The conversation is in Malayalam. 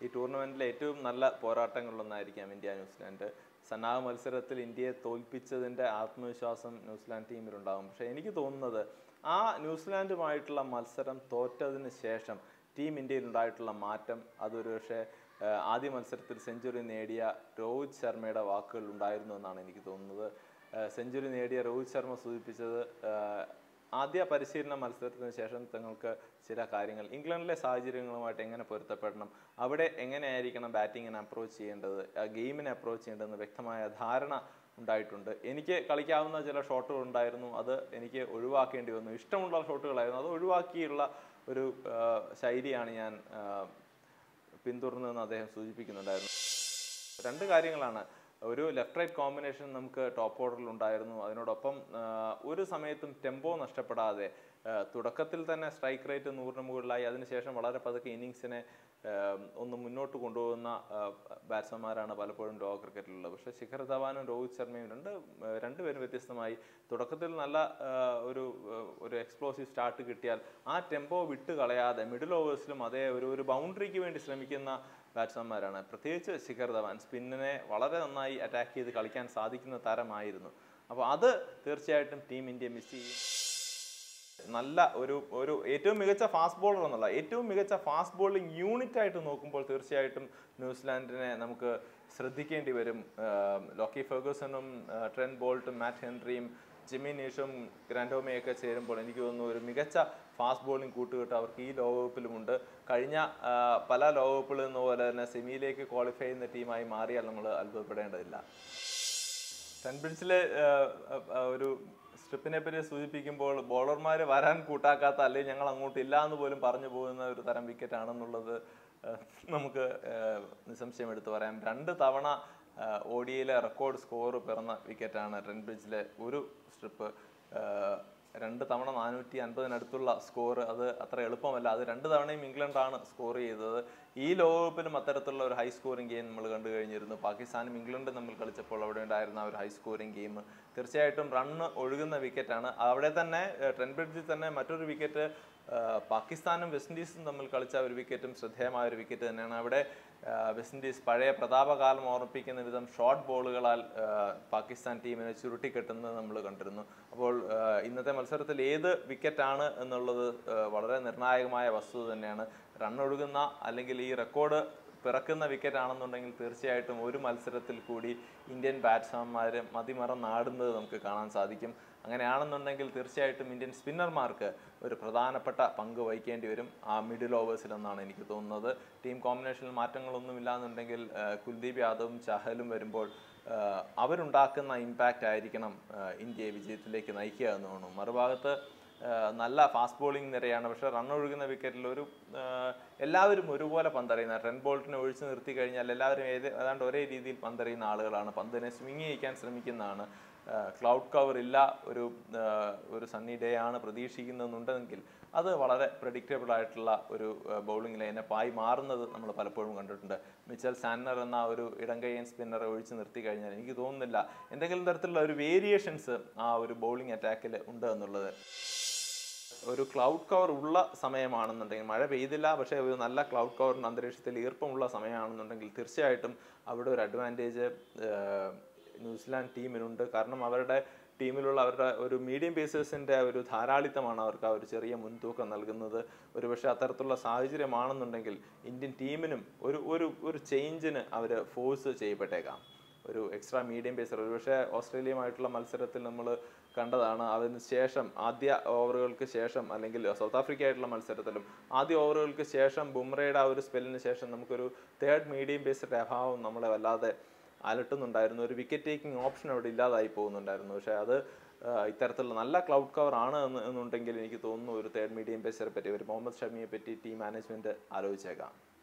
ഈ ടൂർണമെന്റിലെ ഏറ്റവും നല്ല പോരാട്ടങ്ങളിലൊന്നായിരിക്കാം ഇന്ത്യ ന്യൂസിലാൻഡ് സന്നാഹ മത്സരത്തിൽ ഇന്ത്യയെ തോൽപ്പിച്ചതിന്റെ ആത്മവിശ്വാസം ന്യൂസിലാൻഡ് ടീമിലുണ്ടാകും പക്ഷേ എനിക്ക് തോന്നുന്നത് ആ ന്യൂസിലാൻഡുമായിട്ടുള്ള മത്സരം തോറ്റതിന് ശേഷം ടീം ഇന്ത്യയിൽ ഉണ്ടായിട്ടുള്ള മാറ്റം അതൊരു പക്ഷേ ഏഹ്, ആദ്യ മത്സരത്തിൽ സെഞ്ചുറി നേടിയ രോഹിത് ശർമ്മയുടെ വാക്കുകൾ ഉണ്ടായിരുന്നു എന്നാണ് എനിക്ക് തോന്നുന്നത് സെഞ്ചുറി നേടിയ രോഹിത് ശർമ്മ സൂചിപ്പിച്ചത് ഏഹ്, ആദ്യ പരിശീലന മത്സരത്തിന് ശേഷം തങ്ങൾക്ക് ചില കാര്യങ്ങൾ ഇംഗ്ലണ്ടിലെ സാഹചര്യങ്ങളുമായിട്ട് എങ്ങനെ പൊരുത്തപ്പെടണം അവിടെ എങ്ങനെയായിരിക്കണം ബാറ്റിങ്ങിനെ അപ്രോച്ച് ചെയ്യേണ്ടത് ആ ഗെയിമിനെ അപ്രോച്ച് ചെയ്യേണ്ടതെന്ന് വ്യക്തമായ ധാരണ ഉണ്ടായിട്ടുണ്ട് എനിക്ക് കളിക്കാവുന്ന ചില ഷോട്ടുകൾ ഉണ്ടായിരുന്നു അത് എനിക്ക് ഒഴിവാക്കേണ്ടി വന്നു ഇഷ്ടമുള്ള ഷോട്ടുകളായിരുന്നു അത് ഒഴിവാക്കിയുള്ള ഒരു ആ, ശൈലിയാണ് ഞാൻ ആ, പിന്തുടർന്നതെന്ന് അദ്ദേഹം സൂചിപ്പിക്കുന്നുണ്ടായിരുന്നു രണ്ട് കാര്യങ്ങളാണ് ഒരു ലെഫ്റ്റ് റൈറ്റ് കോമ്പിനേഷൻ നമുക്ക് ടോപ്പ് ഓർഡറിൽ ഉണ്ടായിരുന്നു അതിനോടൊപ്പം ആ, ഒരു സമയത്തും ടെമ്പോ നഷ്ടപ്പെടാതെ ആ, തുടക്കത്തിൽ തന്നെ സ്ട്രൈക്ക് റേറ്റ് നൂറിന് മുകളിലായി അതിനുശേഷം വളരെ പതുക്കെ ഇന്നിങ്സിനെ ആ, ഒന്ന് മുന്നോട്ട് കൊണ്ടുപോകുന്ന ബാറ്റ്സ്മാൻമാരാണ് പലപ്പോഴും ലോക ക്രിക്കറ്റിലുള്ളത് പക്ഷേ ശിഖർ ധവാനും രോഹിത് ശർമ്മയും രണ്ട് ആ, രണ്ടുപേരും വ്യത്യസ്തമായി തുടക്കത്തിൽ നല്ല ആ, ഒരു ആ, ഒരു എക്സ്പ്ലോസീവ് സ്റ്റാർട്ട് കിട്ടിയാൽ ആ ടെമ്പോ വിട്ട് കളയാതെ മിഡിൽ ഓവേഴ്സിലും അതേ ഒരു ഒരു ബൗണ്ടറിക്ക് വേണ്ടി ശ്രമിക്കുന്ന ബാറ്റ്സ്മാൻമാരാണ് പ്രത്യേകിച്ച് ശിഖർ ധവാൻ സ്പിന്നിനെ വളരെ നന്നായി അറ്റാക്ക് ചെയ്ത് കളിക്കാൻ സാധിക്കുന്ന താരമായിരുന്നു അപ്പോൾ അത് തീർച്ചയായിട്ടും ടീം ഇന്ത്യ മിസ് ചെയ്യും നല്ല ഒരു ഒരു ഏറ്റവും മികച്ച ഫാസ്റ്റ് ബോളർ എന്നുള്ള ഏറ്റവും മികച്ച ഫാസ്റ്റ് ബോളിംഗ് യൂണിറ്റ് ആയിട്ട് നോക്കുമ്പോൾ തീർച്ചയായിട്ടും ന്യൂസിലാൻഡിനെ നമുക്ക് ശ്രദ്ധിക്കേണ്ടി വരും ആഹ് ലോക്കി ഫെർഗൂസണും ആഹ് ട്രെൻ ബോൾട്ടും മാറ്റ് ഹെൻറിയും ജിമ്മി നീഷും ഗ്രാൻഡോമയൊക്കെ ചേരുമ്പോൾ എനിക്ക് തോന്നുന്നു ഒരു മികച്ച ഫാസ്റ്റ് ബോളിംഗ് കൂട്ടുകെട്ട് അവർക്ക് ഈ ലോകകപ്പിലുമുണ്ട് കഴിഞ്ഞ ആഹ് പല ലോകകപ്പിലും എന്ന പോലെ തന്നെ സെമിയിലേക്ക് ക്വാളിഫൈ ചെയ്യുന്ന ടീമായി മാറിയാൽ നമ്മൾ അത്ഭുതപ്പെടേണ്ടതില്ല ടെൻബ്രിഡ്ജിലെ ഒരു സ്ട്രിപ്പിനെ പറ്റി സൂചിപ്പിക്കുമ്പോൾ ബോളർമാർ വരാൻ കൂട്ടാക്കാത്ത അല്ലെങ്കിൽ ഞങ്ങൾ അങ്ങോട്ട് ഇല്ല എന്ന് പോലും പറഞ്ഞു പോകുന്ന ഒരു തരം വിക്കറ്റ് ആണെന്നുള്ളത് ആ, നമുക്ക് ആ, നിസ്സംശയം എടുത്തു പറയാം രണ്ട് തവണ ഒ ഡിയിലെ റെക്കോർഡ് സ്കോർ പിറന്ന വിക്കറ്റാണ് ടെൻബ്രിഡ്ജിലെ ഒരു സ്ട്രിപ്പ് രണ്ട് തവണ നാനൂറ്റി അൻപതിനടുത്തുള്ള സ്കോർ അത് അത്ര എളുപ്പമല്ല അത് രണ്ട് തവണയും ഇംഗ്ലണ്ടാണ് സ്കോർ ചെയ്തത് ഈ ലോകകപ്പിലും അത്തരത്തിലുള്ള ഒരു ഹൈ സ്കോറിംഗ് ഗെയിം നമ്മൾ കണ്ടു കഴിഞ്ഞിരുന്നു പാകിസ്ഥാനും ഇംഗ്ലണ്ടും തമ്മിൽ കളിച്ചപ്പോൾ അവിടെ ഉണ്ടായിരുന്ന ആ ഒരു ഹൈ സ്കോറിംഗ് ഗെയിം തീർച്ചയായിട്ടും റണ്ണ് ഒഴുകുന്ന വിക്കറ്റാണ് അവിടെ തന്നെ ട്രെൻബ്രിഡ്ജിൽ തന്നെ മറ്റൊരു വിക്കറ്റ് പാകിസ്ഥാനും വെസ്റ്റ് ഇൻഡീസും തമ്മിൽ കളിച്ച ഒരു വിക്കറ്റും ശ്രദ്ധേയമായ ഒരു വിക്കറ്റ് തന്നെയാണ് അവിടെ ആ, വെസ്റ്റ് ഇൻഡീസ് പഴയ പ്രതാപകാലം ഓർമ്മിപ്പിക്കുന്ന വിധം ഷോർട്ട് ബോളുകളാൽ ആ, പാകിസ്ഥാൻ ടീമിനെ ചുരുട്ടിക്കെട്ടുന്നത് നമ്മൾ കണ്ടിരുന്നു അപ്പോൾ ആ, ഇന്നത്തെ മത്സരത്തിൽ ഏത് വിക്കറ്റാണ് എന്നുള്ളത് ആ, വളരെ നിർണായകമായ വസ്തുത തന്നെയാണ് റണ്ണൊഴുകുന്ന അല്ലെങ്കിൽ ഈ റെക്കോർഡ് പിറക്കുന്ന വിക്കറ്റ് ആണെന്നുണ്ടെങ്കിൽ തീർച്ചയായിട്ടും ഒരു മത്സരത്തിൽ കൂടി ഇന്ത്യൻ ബാറ്റ്സ്മാൻമാർ മതിമറന്നാടുന്നത് നമുക്ക് കാണാൻ സാധിക്കും അങ്ങനെയാണെന്നുണ്ടെങ്കിൽ തീർച്ചയായിട്ടും ഇന്ത്യൻ സ്പിന്നർമാർക്ക് ഒരു പ്രധാനപ്പെട്ട പങ്ക് വഹിക്കേണ്ടി വരും ആ മിഡിൽ ഓവേഴ്സിൽ എന്നാണ് എനിക്ക് തോന്നുന്നത് ടീം കോമ്പിനേഷനിൽ മാറ്റങ്ങളൊന്നും ഇല്ലാന്നുണ്ടെങ്കിൽ ആ, കുൽദീപ് യാദവും ചഹലും വരുമ്പോൾ ആ, അവരുണ്ടാക്കുന്ന ഇമ്പാക്റ്റ് ആയിരിക്കണം ആ, ഇന്ത്യയെ വിജയത്തിലേക്ക് നയിക്കുക എന്ന് തോന്നുന്നു മറുഭാഗത്ത് ആഹ് നല്ല ഫാസ്റ്റ് ബോളിംഗ് നിരയാണ് പക്ഷെ റൺ ഒഴുകുന്ന വിക്കറ്റിൽ ഒരു ആഹ് എല്ലാവരും ഒരുപോലെ പന്തറിയുന്ന ട്രെൻ ബോൾട്ടിനെ ഒഴിച്ചു നിർത്തി കഴിഞ്ഞാൽ എല്ലാവരും ഏത് ഏതാണ്ട് ഒരേ രീതിയിൽ പന്തറിയുന്ന ആളുകളാണ് പന്തിനെ സ്വിങ് ചെയ്യിക്കാൻ ശ്രമിക്കുന്നതാണ് ക്ലൗഡ് കവർ ഇല്ല ഒരു ആഹ് ഒരു സണ്ണി ഡേ ആണ് പ്രതീക്ഷിക്കുന്നതെന്നുണ്ടെങ്കിൽ അത് വളരെ പ്രഡിക്റ്റബിൾ ആയിട്ടുള്ള ഒരു ബൗളിംഗ് ലൈനപ്പായി മാറുന്നത് നമ്മൾ പലപ്പോഴും കണ്ടിട്ടുണ്ട് മിച്ചൽ സാന്നർ എന്ന ഒരു ഇടങ്കയ്യൻ സ്പിന്നറെ ഒഴിച്ചു നിർത്തി കഴിഞ്ഞാൽ എനിക്ക് തോന്നുന്നില്ല എന്തെങ്കിലും തരത്തിലുള്ള ഒരു വേരിയേഷൻസ് ആ ഒരു ബൗളിംഗ് അറ്റാക്കിൽ ഉണ്ട് എന്നുള്ളത് ഒരു ക്ലൗഡ് കവർ ഉള്ള സമയമാണെന്നുണ്ടെങ്കിൽ മഴ പെയ്തില്ല പക്ഷേ ഒരു നല്ല ക്ലൗഡ് കവറിന് അന്തരീക്ഷത്തിൽ ഈർപ്പമുള്ള സമയമാണെന്നുണ്ടെങ്കിൽ തീർച്ചയായിട്ടും അവിടെ ഒരു അഡ്വാൻറ്റേജ് ന്യൂസിലാൻഡ് ടീമിനുണ്ട് കാരണം അവരുടെ ടീമിലുള്ള അവരുടെ ഒരു മീഡിയം പേസേഴ്സിൻ്റെ ഒരു ധാരാളിത്തമാണ് അവർക്ക് ആ ഒരു ചെറിയ മുൻതൂക്കം നൽകുന്നത് ഒരുപക്ഷെ അത്തരത്തിലുള്ള സാഹചര്യമാണെന്നുണ്ടെങ്കിൽ ഇന്ത്യൻ ടീമിനും ഒരു ഒരു ഒരു ചേഞ്ചിന് അവർ ഫോഴ്സ് ചെയ്യപ്പെട്ടേക്കാം ഒരു എക്സ്ട്രാ മീഡിയം പേസർ ഒരുപക്ഷെ ഓസ്ട്രേലിയയുമായിട്ടുള്ള മത്സരത്തിൽ നമ്മൾ കണ്ടതാണ് അതിന് ശേഷം ആദ്യ ഓവറുകൾക്ക് ശേഷം അല്ലെങ്കിൽ സൗത്ത് ആഫ്രിക്ക ആയിട്ടുള്ള മത്സരത്തിലും ആദ്യ ഓവറുകൾക്ക് ശേഷം ബുംറയുടെ ആ ഒരു സ്പെല്ലിന് ശേഷം നമുക്കൊരു തേർഡ് മീഡിയം പേസറുടെ അഭാവം നമ്മളെ വല്ലാതെ അലട്ടുന്നുണ്ടായിരുന്നു ഒരു വിക്കറ്റ് ടേക്കിംഗ് ഓപ്ഷൻ അവിടെ ഇല്ലാതായി പോകുന്നുണ്ടായിരുന്നു പക്ഷേ അത് ആ, ഇത്തരത്തിലുള്ള നല്ല ക്ലൗഡ് കവർ ആണ് എന്ന് എന്നുണ്ടെങ്കിൽ എനിക്ക് തോന്നുന്നു ഒരു തേർഡ് മീഡിയം പേസറെ പറ്റി ഒരു മുഹമ്മദ് ഷമിയെ പറ്റി ടീം മാനേജ്മെന്റ് ആലോചിച്ചേക്കാം